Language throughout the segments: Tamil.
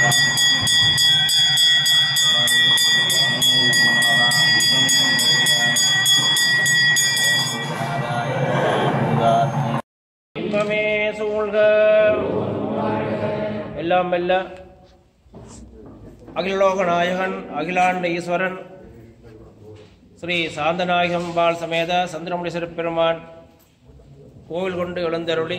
இன்பமே சூழ்க எல்லாம் வெல்ல அகிலலோக நாயகன் அகிலாண்ட ஈஸ்வரன் ஸ்ரீ சாந்தநாயகம்பாள் சமேத சந்திரமுடி சிறப்பெருமான் கோவில் கொண்டு எழுந்தருளி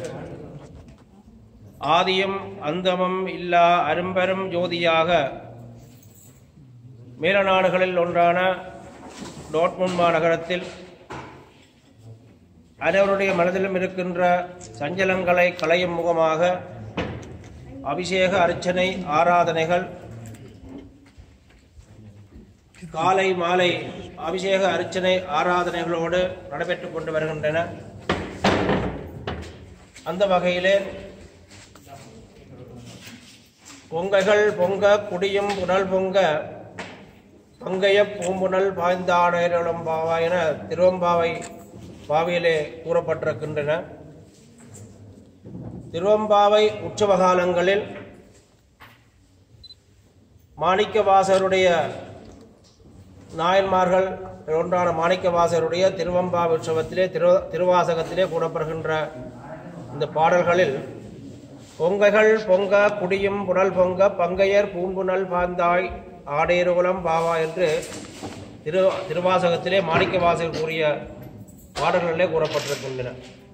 ஆதியும் அந்தமும் இல்லா அரும்பெரும் ஜோதியாக மேலநாடுகளில் ஒன்றான டோட்முன் மாநகரத்தில் அனைவருடைய மனதிலும் இருக்கின்ற சஞ்சலங்களை களையும் முகமாக அபிஷேக அர்ச்சனை ஆராதனைகள் காலை மாலை அபிஷேக அர்ச்சனை ஆராதனைகளோடு நடைபெற்றுக் கொண்டு வருகின்றன அந்த வகையிலே பொங்கைகள் பொங்க குடியும் புனல் பொங்க பங்கைய பூம்புணல் பாய்ந்தாடைகளும் பாவா என திருவம்பாவை பாவையிலே கூறப்பட்டிருக்கின்றன திருவம்பாவை உற்சவ காலங்களில் மாணிக்கவாசருடைய நாயன்மார்கள் ஒன்றான மாணிக்கவாசருடைய திருவம்பா உற்சவத்திலே திரு திருவாசகத்திலே கூறப்படுகின்ற இந்த பாடல்களில் பொங்கைகள் பொங்க குடியும் புனல் பொங்க பங்கையர் பூம்புணல் பாந்தாய் ஆடேருகுலம் பாவா என்று திரு திருவாசகத்திலே மாணிக்கவாசகர் கூறிய பாடல்களிலே கூறப்பட்டிருக்கின்றன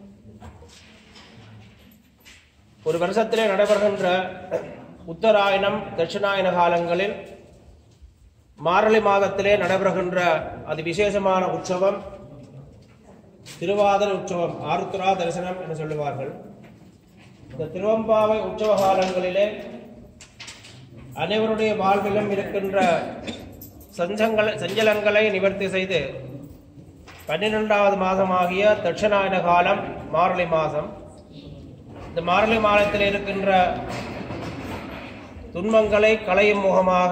ஒரு வருஷத்திலே நடைபெறுகின்ற உத்தராயணம் தட்சிணாயன காலங்களில் மார்கழி மாதத்திலே நடைபெறுகின்ற அதி விசேஷமான உற்சவம் திருவாதிரை உற்சவம் ஆருத்ரா தரிசனம் என்று சொல்லுவார்கள் இந்த திருவம்பாவை உற்சவ காலங்களிலே அனைவருடைய வாழ்விலும் இருக்கின்ற சஞ்சங்களை சஞ்சலங்களை நிவர்த்தி செய்து பன்னிரெண்டாவது மாதமாகிய தட்சிணாயன காலம் மார்கழி மாதம் இந்த மார்கழி மாதத்தில் இருக்கின்ற துன்பங்களை களையும் முகமாக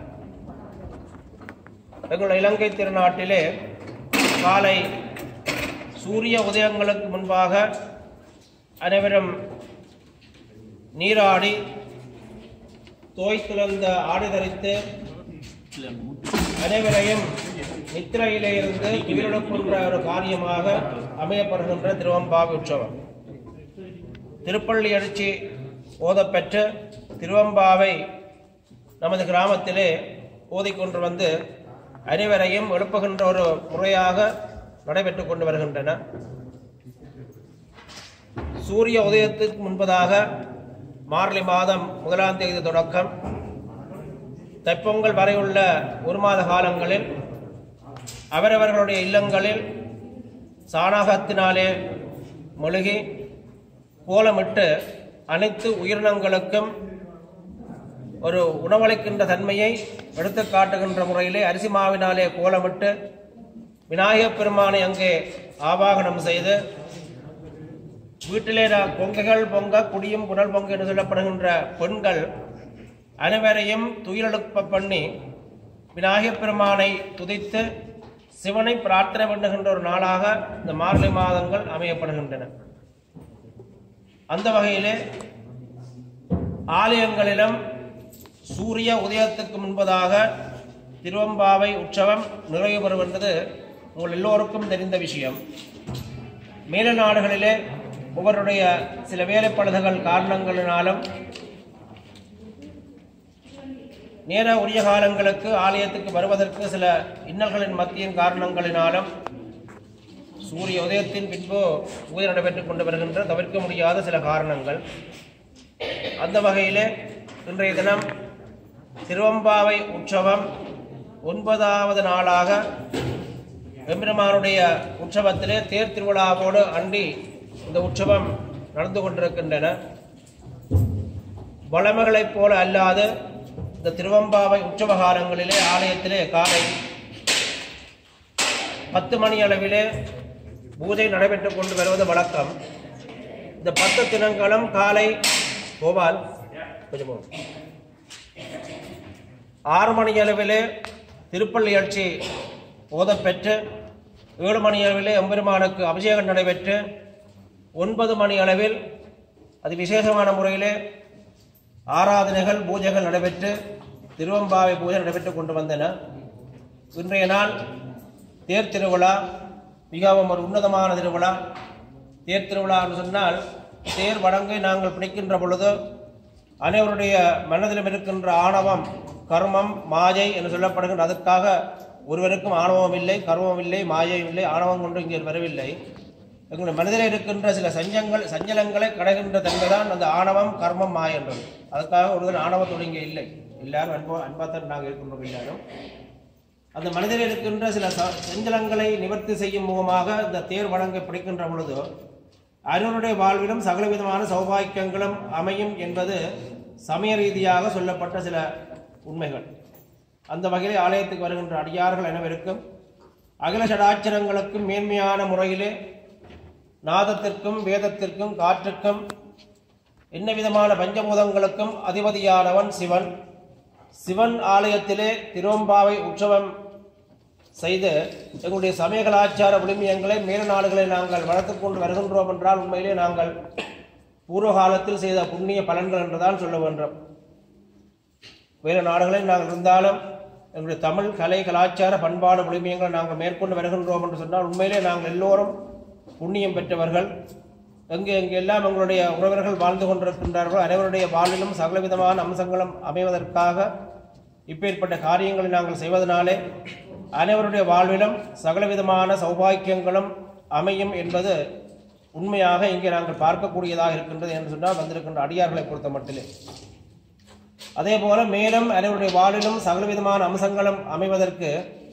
எங்கள் இலங்கை திருநாட்டிலே காலை சூரிய உதயங்களுக்கு முன்பாக அனைவரும் நீராடி தோய்த்துலந்த ஆடை தரித்து அனைவரையும் நித்திரையிலே இருந்து உயிரிழக்கின்ற ஒரு காரியமாக அமையப்படுகின்ற திருவம்பாவி உற்சவம் திருப்பள்ளி அடிச்சி ஓதப்பெற்று திருவம்பாவை நமது கிராமத்திலே ஓதிக்கொண்டு வந்து அனைவரையும் எழுப்புகின்ற ஒரு முறையாக நடைபெற்றுக் கொண்டு வருகின்றன சூரிய உதயத்துக்கு முன்பதாக மார்கழி மாதம் முதலாம் தேதி தொடக்கம் தைப்பொங்கல் வரை உள்ள ஒரு மாத காலங்களில் அவரவர்களுடைய இல்லங்களில் சாணகத்தினாலே மெழுகி கோலமிட்டு அனைத்து உயிரினங்களுக்கும் ஒரு உணவளிக்கின்ற தன்மையை எடுத்து காட்டுகின்ற முறையிலே அரிசி மாவினாலே கோலமிட்டு விநாயகப் பெருமானை அங்கே ஆவாகனம் செய்து வீட்டிலே நான் பொங்கைகள் பொங்க குடியும் புனல் பொங்க என்று சொல்லப்படுகின்ற பெண்கள் அனைவரையும் துயிலெழுப்ப பண்ணி விநாயகப் பெருமானை துதித்து சிவனை பிரார்த்தனை பண்ணுகின்ற ஒரு நாளாக இந்த மார்கழி மாதங்கள் அமையப்படுகின்றன அந்த வகையிலே ஆலயங்களிலும் சூரிய உதயத்துக்கு முன்பதாக திருவம்பாவை உற்சவம் நிறைவு பெறுகின்றது உங்கள் எல்லோருக்கும் தெரிந்த விஷயம் மேல நாடுகளிலே ஒவ்வொருடைய சில வேலைப்பழுதுகள் காரணங்களினாலும் நேர உரிய காலங்களுக்கு ஆலயத்துக்கு வருவதற்கு சில இன்னல்களின் மத்தியின் காரணங்களினாலும் சூரிய உதயத்தின் பின்பு பூஜை நடைபெற்றுக் கொண்டு வருகின்ற தவிர்க்க முடியாத சில காரணங்கள் அந்த வகையிலே இன்றைய தினம் திருவம்பாவை உற்சவம் ஒன்பதாவது நாளாக எம்பெருமானுடைய உற்சவத்திலே தேர் திருவிழாவோடு அண்டி இந்த உற்சவம் நடந்து கொண்டிருக்கின்றன வளமைகளைப் போல அல்லாது இந்த திருவம்பாவை உற்சவ காலங்களிலே ஆலயத்திலே காலை பத்து மணி அளவிலே பூஜை நடைபெற்றுக் கொண்டு வருவது வழக்கம் இந்த பத்து தினங்களும் காலை கோபால் கொஞ்சம் போ. ஆறு மணி அளவிலே திருப்பள்ளி எழுச்சி ஓதப்பெற்று ஏழு மணி அளவிலே எம்பெருமானுக்கு அபிஷேகம் நடைபெற்று ஒன்பது மணி அளவில் அது விசேஷமான முறையிலே ஆராதனைகள் பூஜைகள் நடைபெற்று திருவம்பாவை பூஜை நடைபெற்று கொண்டு வந்தன இன்றைய நாள் தேர் திருவிழா மிகவும் ஒரு உன்னதமான திருவிழா தேர் திருவிழா என்று சொன்னால் தேர் வடங்கை நாங்கள் பிடிக்கின்ற பொழுது அனைவருடைய மனதிலும் இருக்கின்ற ஆணவம் கர்மம் மாயை என்று சொல்லப்படுகின்ற அதற்காக ஒருவருக்கும் ஆணவம் இல்லை கர்மம் இல்லை மாயையும் இல்லை ஆணவம் கொண்டு இங்கே வரவில்லை எங்களுடைய மனதில் இருக்கின்ற சில சஞ்சங்கள் சஞ்சலங்களை கடகின்ற தன்மைதான் அந்த ஆணவம் கர்மம் மாய என்றது அதுக்காக ஒருவர் ஆணவத்தோடு இங்கே இல்லை எல்லாரும் அன்பா அன்பாத்தான் நாங்கள் இருக்கின்றோம் எல்லாரும் அந்த மனிதனில் இருக்கின்ற சில ச- சஞ்சலங்களை நிவர்த்தி செய்யும் முகமாக இந்த தேர் வழங்க பிடிக்கின்ற பொழுது அருணுடைய வாழ்விலும் சகலவிதமான சௌபாக்கியங்களும் அமையும் என்பது சமய ரீதியாக சொல்லப்பட்ட சில உண்மைகள் அந்த வகையில் ஆலயத்துக்கு வருகின்ற அடியார்கள் அனைவருக்கும் அகில சடாச்சரங்களுக்கும் மேன்மையான முறையிலே நாதத்திற்கும் வேதத்திற்கும் காற்றுக்கும் என்ன விதமான பஞ்சபூதங்களுக்கும் அதிபதியானவன் சிவன் சிவன் ஆலயத்திலே திருவம்பாவை உற்சவம் செய்து எங்களுடைய சமய கலாச்சார விழுமியங்களை மேல நாடுகளை நாங்கள் வளர்த்துக் கொண்டு வருகின்றோம் என்றால் உண்மையிலே நாங்கள் பூர்வ காலத்தில் செய்த புண்ணிய பலன்கள் என்றுதான் சொல்ல வேண்டும் வேறு நாடுகளில் நாங்கள் இருந்தாலும் எங்களுடைய தமிழ் கலை கலாச்சார பண்பாடு விழுமியங்களை நாங்கள் மேற்கொண்டு வருகின்றோம் என்று சொன்னால் உண்மையிலே நாங்கள் எல்லோரும் புண்ணியம் பெற்றவர்கள் எங்கே எங்கெல்லாம் எங்களுடைய உறவினர்கள் வாழ்ந்து கொண்டிருக்கின்றார்களோ அனைவருடைய வாழ்விலும் சகலவிதமான அம்சங்களும் அமைவதற்காக இப்பேற்பட்ட காரியங்களை நாங்கள் செய்வதனாலே அனைவருடைய வாழ்விலும் சகலவிதமான சௌபாக்கியங்களும் அமையும் என்பது உண்மையாக இங்கே நாங்கள் பார்க்கக்கூடியதாக இருக்கின்றது என்று சொன்னால் வந்திருக்கின்ற அடியார்களை பொறுத்த மட்டிலே அதே போல மேலும் அனைவருடைய வாழ்விலும் சகலவிதமான அம்சங்களும் அமைவதற்கு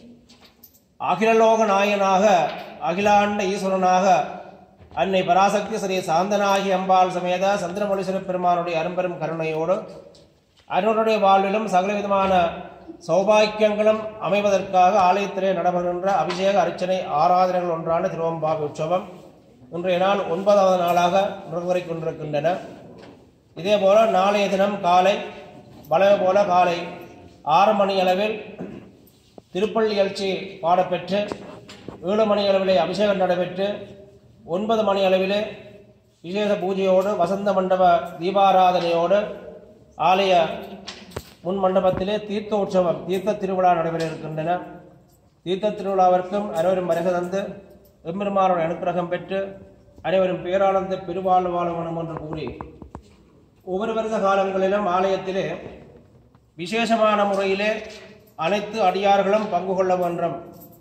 அகிலலோக நாயனாக அகிலாண்ட ஈஸ்வரனாக அன்னை பராசக்தி ஸ்ரீ சாந்தனாகி அம்பாள் சமேத சந்திரமொழீஸ்வர பெருமானுடைய அரும்பெரும் கருணையோடு அனைவருடைய வாழ்விலும் சகலவிதமான சௌபாக்கியங்களும் அமைவதற்காக ஆலயத்திலே நடைபெறுகின்ற அபிஷேக அர்ச்சனை ஆராதனைகள் ஒன்றான திருவம்பாவி உற்சவம் இன்றைய நாள் ஒன்பதாவது நாளாக நிறைவுரை கொண்டிருக்கின்றன இதே போல நாளைய தினம் காலை வளமை போல காலை ஆறு மணி அளவில் திருப்பள்ளி எழுச்சி பாடப்பெற்று ஏழு மணி அளவிலே அபிஷேகம் நடைபெற்று ஒன்பது மணி அளவிலே விசேஷ பூஜையோடு வசந்த மண்டப தீபாராதனையோடு ஆலய முன் மண்டபத்திலே தீர்த்த உற்சவம் தீர்த்த திருவிழா நடைபெற இருக்கின்றன தீர்த்த திருவிழாவிற்கும் அனைவரும் வருகை தந்து எம்பெருமானோட அனுக்கிரகம் பெற்று அனைவரும் பேரானந்த பெருவாழ்வு வாழ வேண்டும் என்று கூறி ஒவ்வொரு வருட காலங்களிலும் ஆலயத்திலே விசேஷமான முறையிலே அனைத்து அடியார்களும் பங்கு கொள்ள வேண்டும்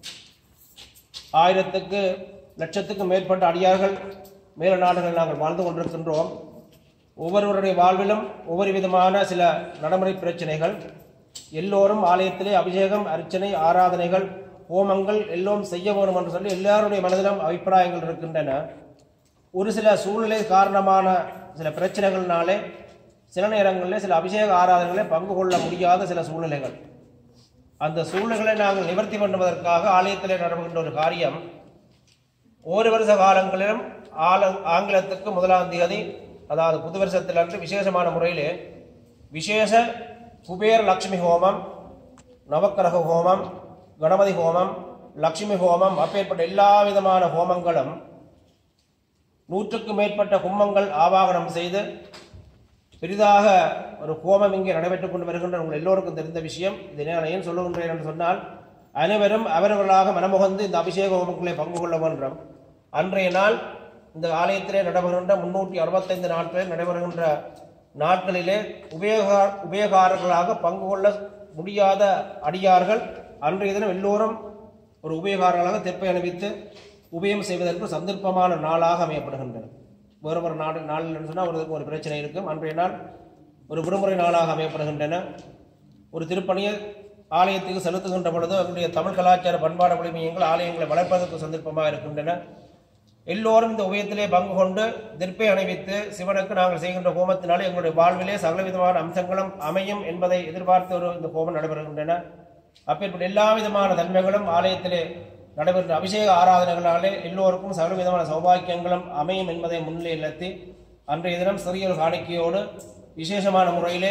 ஆயிரத்துக்கு லட்சத்துக்கும் மேற்பட்ட அடியார்கள் மேல நாடுகளில் நாங்கள் வாழ்ந்து கொண்டிருக்கின்றோம் ஒவ்வொருவருடைய வாழ்விலும் ஒவ்வொரு விதமான சில நடைமுறை பிரச்சனைகள் எல்லோரும் ஆலயத்திலே அபிஷேகம் அர்ச்சனை ஆராதனைகள் ஹோமங்கள் எல்லோரும் செய்ய வேண்டும் என்று சொல்லி எல்லாருடைய மனதிலும் அபிப்பிராயங்கள் இருக்கின்றன ஒரு சில சூழ்நிலை காரணமான சில பிரச்சனைகள்னாலே சில நேரங்களில் சில அபிஷேக ஆராதனைகளை பங்கு கொள்ள முடியாத சில சூழ்நிலைகள் அந்த சூழ்நிலைகளை நாங்கள் நிவர்த்தி பண்ணுவதற்காக ஆலயத்திலே நடக்கின்ற ஒரு காரியம் ஒரு வருஷ காலங்களிலும் ஆல ஆங்கிலத்துக்கு முதலாம் தேதி அதாவது புது வருஷத்திலன்று விசேஷமான முறையிலே விசேஷ குபேர லட்சுமி ஹோமம் நவக்கிரக ஹோமம் கணபதி ஹோமம் லட்சுமி ஹோமம் அப்பேற்பட்ட எல்லா விதமான ஹோமங்களும் நூற்றுக்கும் மேற்பட்ட கும்பங்கள் ஆவாகனம் செய்து பெரிதாக ஒரு ஹோமம் இங்கே நடைபெற்றுக் கொண்டு வருகின்ற உங்கள் எல்லோருக்கும் தெரிந்த விஷயம் இதை நான் ஏன் சொல்லுகின்றேன் என்று சொன்னால் அனைவரும் அவர்களாக மனமுகந்து இந்த அபிஷேக ஹோமங்களை பங்கு கொள்ள வேண்டும் அன்றைய நாள் இந்த ஆலயத்திலே நடைபெறுகின்ற முன்னூற்றி அறுபத்தைந்து நாட்களில் நடைபெறுகின்ற நாட்களிலே உபயோக உபயோகாரர்களாக பங்கு கொள்ள முடியாத அடியார்கள் அன்றைய தினம் எல்லோரும் ஒரு உபயோகாரர்களாக தெப்பை அணிவித்து உபயம் செய்வதற்கு சந்தர்ப்பமான நாளாக அமையப்படுகின்றன வேறு ஒரு நாடு நாளில் சொன்னால் ஒரு ஒரு பிரச்சனை இருக்கும் அன்றைய நாள் ஒரு விடுமுறை நாளாக அமையப்படுகின்றன ஒரு திருப்பணியை ஆலயத்துக்கு செலுத்துகின்ற பொழுது அவருடைய தமிழ் கலாச்சார பண்பாடு விளிமையங்கள் ஆலயங்களை வளர்ப்பதற்கு சந்தர்ப்பமாக இருக்கின்றன எல்லோரும் இந்த உபயத்திலே பங்கு கொண்டு திருப்பை அணிவித்து சிவனுக்கு நாங்கள் செய்கின்ற ஹோமத்தினாலே எங்களுடைய வாழ்விலே சகலவிதமான அம்சங்களும் அமையும் என்பதை எதிர்பார்த்து ஒரு இந்த ஹோமம் நடைபெறுகின்றன அப்பேற்பட்ட எல்லா விதமான தன்மைகளும் ஆலயத்திலே நடைபெற்ற அபிஷேக ஆராதனைகளாலே எல்லோருக்கும் சகலவிதமான சௌபாக்கியங்களும் அமையும் என்பதை முன்னிலை நிறுத்தி அன்றைய தினம் சிறிய ஒரு காணிக்கையோடு விசேஷமான முறையிலே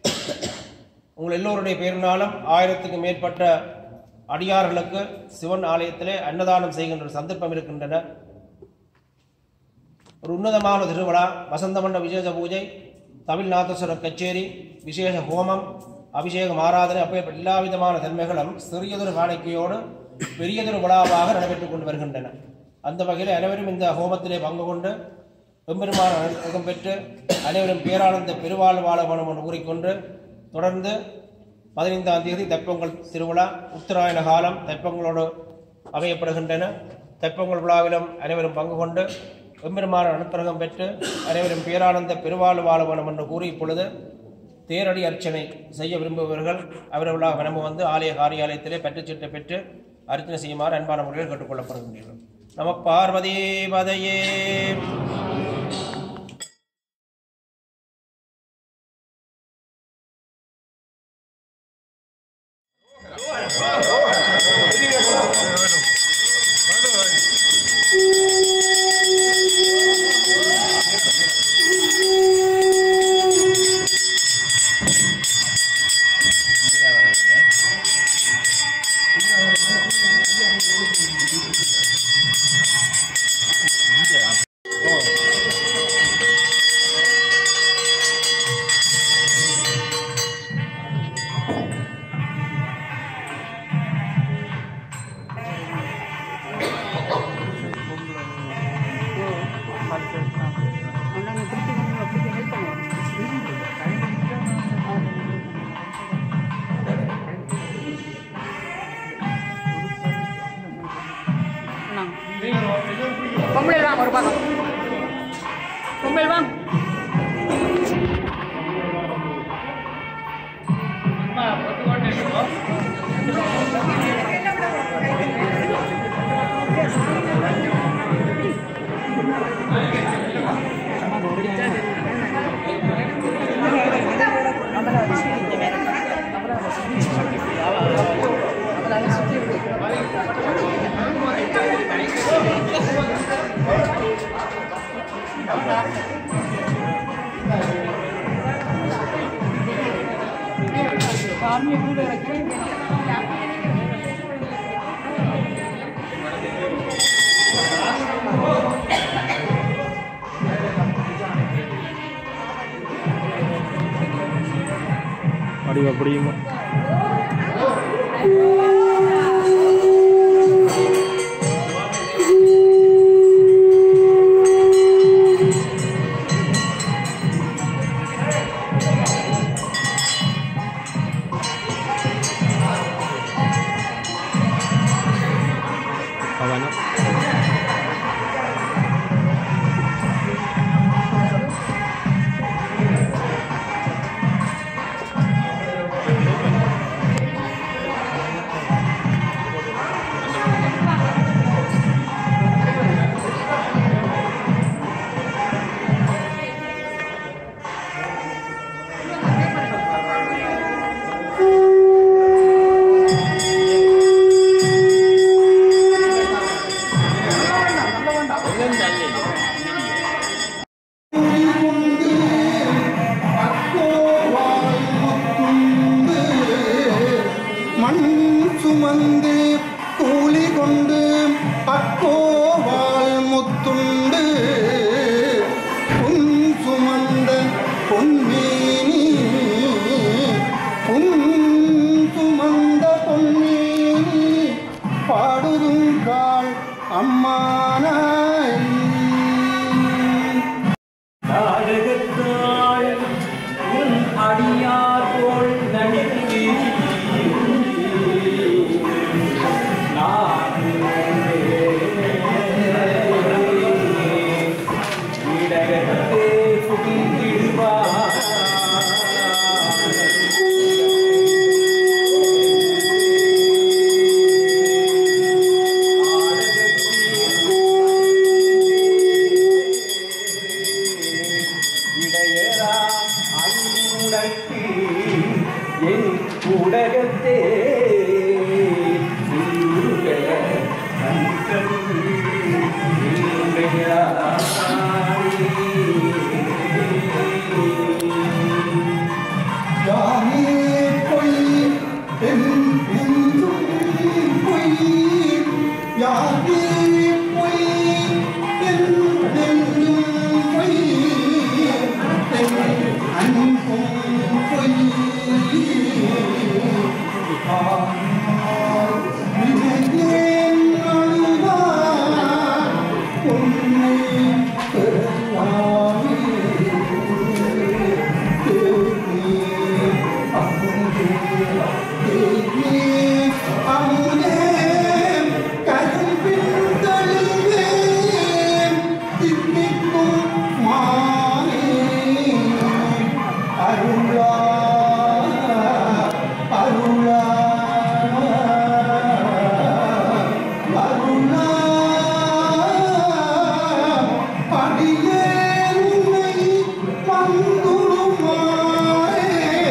உங்கள் எல்லோருடைய பேரினாலும் ஆயிரத்துக்கு மேற்பட்ட அடியார்களுக்கு சிவன் ஆலயத்திலே அன்னதானம் செய்கின்ற ஒரு சந்தர்ப்பம் இருக்கின்றன ஒரு உன்னதமான திருவிழா வசந்த மண்ட விசேஷ பூஜை தமிழ்நாதஸ்வர கச்சேரி விசேஷ ஹோமம் அபிஷேகம் ஆராதனை அப்பேற்பட்ட எல்லா விதமான தன்மைகளும் சிறியதொரு காணிக்கையோடு பெரியதொரு விழாவாக நடைபெற்றுக் கொண்டு வருகின்றன அந்த வகையில் அனைவரும் இந்த ஹோமத்திலே பங்கு கொண்டு எம்பெருமான அனுகிரகம் பெற்று அனைவரும் பேரானந்த பெருவாழ் வாழ வேணும் என்று கூறிக்கொண்டு தொடர்ந்து பதினைந்தாம் தேதி தைப்பொங்கல் திருவிழா உத்தராயண காலம் தைப்பொங்கலோடு அமையப்படுகின்றன தைப்பொங்கல் விழாவிலும் அனைவரும் பங்கு கொண்டு எம்பெருமான அனுக்கிரகம் பெற்று அனைவரும் பேரானந்த பெருவாழ் வாழ வேணும் என்று கூறி இப்பொழுது தேரடி அர்ச்சனை செய்ய விரும்புபவர்கள் அவர்களாக வனமு வந்து ஆலய காரியாலயத்திலே பெற்றுச்சீட்டை பெற்று அர்ச்சனை செய்யுமாறு அன்பான முறையில் கேட்டுக்கொள்ளப்படுகின்றனர் நம பார்வதி பதையே ஒன்று பிடிச்சி பிடிச்சி ஹெல்ப் பண்ணுவோம் பொம்பளை வாங்க ஒரு பக்கம் பொம்பளை வாங்க அடிவா அப்படியுமா அவனா மண் சுமந்து கூலி கொண்டு அக்கோவால் முத்துண்டு புன் சுமந்த பொன்மேனி புன் சுமந்த பொன்மேனி பாடுதும் கால் அம்மானாய் நாடகத்தாள் உன் அடியார் போல் நடித்து இடகத்தே புகுந்திடுவார் இடையரா ஐமுடக்கு என் உலகத்தே உருகல கண்கள் யானே பொய் என் நெஞ்சும் பொய் யானே பொய் என் நெஞ்சும் பொய் என் அன்பும் பொய் ஆனால் நினைத்தேன் அழுதார் உன்னை பெறலாமே தேவி அமுதே தேவி அமுதே கரும்பின் தழுவே தித்திக்கும் மானே அருளா அருளா அருளா அடியே உன்னை வந்துருமாறே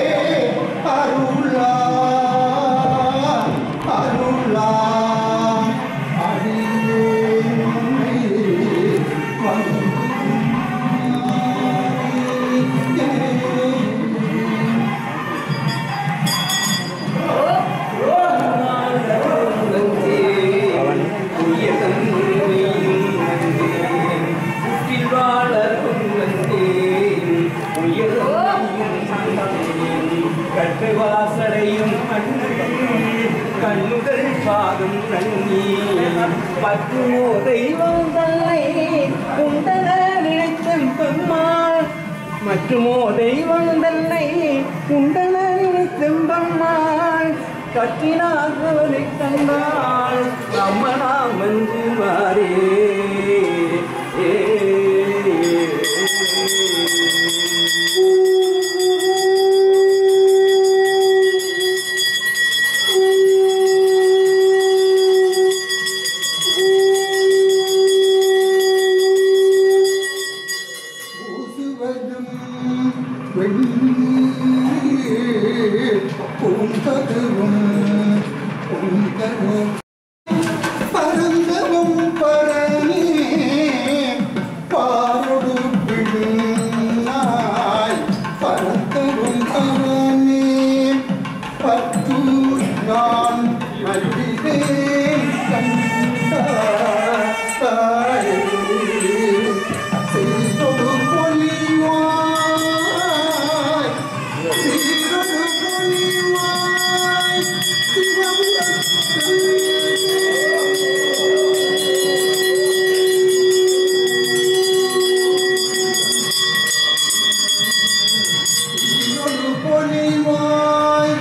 அருளா அருளா அடியே உன்னை வந்துருமாறே கட்டுவாசடையும் கண்ணுகள் பாதம் நன்னி பத்துமோ தெய்வம் தன்னை குண்டல நினைத்தம் பெம்மாள் மற்றுமோ தெய்வம் தன்னை குண்டல நினைத்தம் பெம்மாள் கட்டினாகவனை தந்தாள் அம்மனா மஞ்சு மாறே பூசுவதும் வெண்ணீர் பூங்கதுவும் பொங்கலும் பரந்தவும் பரனே பாரொடு பின்னாய் பரந்தவும் பரனே பத்து நான் அறிவேன் கண்டாய் செய்தொடு பொலிவாய் சீரொடு பொலிவாய் சீரொடு பொலிவாய்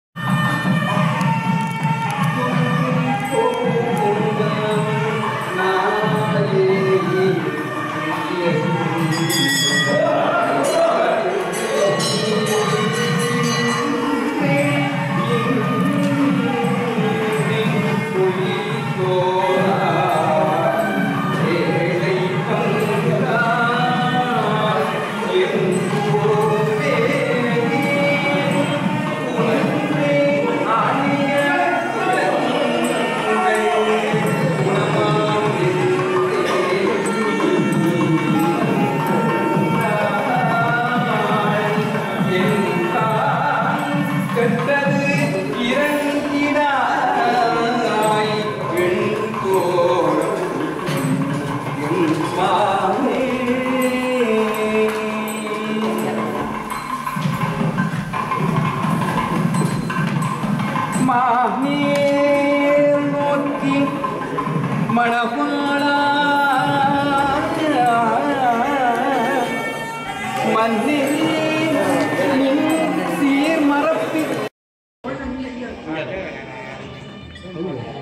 கெட்டது இறங்கினாய் என் தோள் என் மானே மானே நோக்கி மணமாளா மன்னே நின் சீர் மரப்பி இங்க.